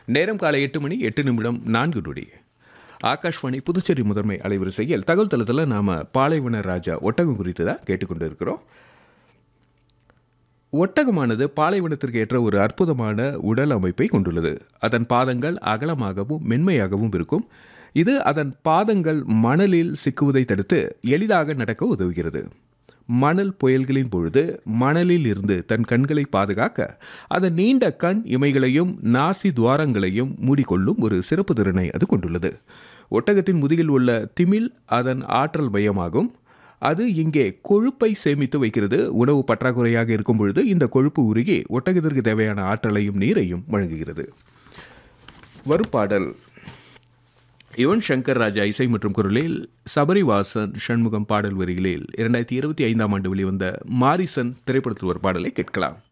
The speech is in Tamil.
நேரம் காலை எட்டு மணி எட்டு நிமிடம் நான்கு நொடி ஆகாஷ்வாணி புதுச்சேரி முதன்மை அலைவரிசையில் தகவல் தளத்தில் நாம் பாலைவன ராஜா ஒட்டகம் குறித்து தான் கேட்டுக்கொண்டு இருக்கிறோம் ஒட்டகமானது பாலைவனத்திற்கு ஏற்ற ஒரு அற்புதமான உடல் அமைப்பை கொண்டுள்ளது அதன் பாதங்கள் அகலமாகவும் மென்மையாகவும் இருக்கும் இது அதன் பாதங்கள் மணலில் சிக்குவதை தடுத்து எளிதாக நடக்க உதவுகிறது மணல் புயல்களின் பொழுது மணலில் இருந்து தன் கண்களை பாதுகாக்க அதன் நீண்ட கண் இமைகளையும் நாசி துவாரங்களையும் மூடிக்கொள்ளும் ஒரு சிறப்பு திறனை அது கொண்டுள்ளது ஒட்டகத்தின் முதுகில் உள்ள திமில் அதன் ஆற்றல் மையமாகும் அது இங்கே கொழுப்பை சேமித்து வைக்கிறது உணவு பற்றாக்குறையாக இருக்கும் பொழுது இந்த கொழுப்பு உருகி ஒட்டகத்திற்கு தேவையான ஆற்றலையும் நீரையும் வழங்குகிறது வரும் பாடல் யுவன் சங்கர் ராஜா இசை மற்றும் குரலில் சபரிவாசன் சண்முகம் பாடல் வரிகளில் இரண்டாயிரத்தி இருபத்தி ஐந்தாம் ஆண்டு வெளிவந்த மாரிசன் திரைப்படத்தில் ஒரு பாடலை கேட்கலாம்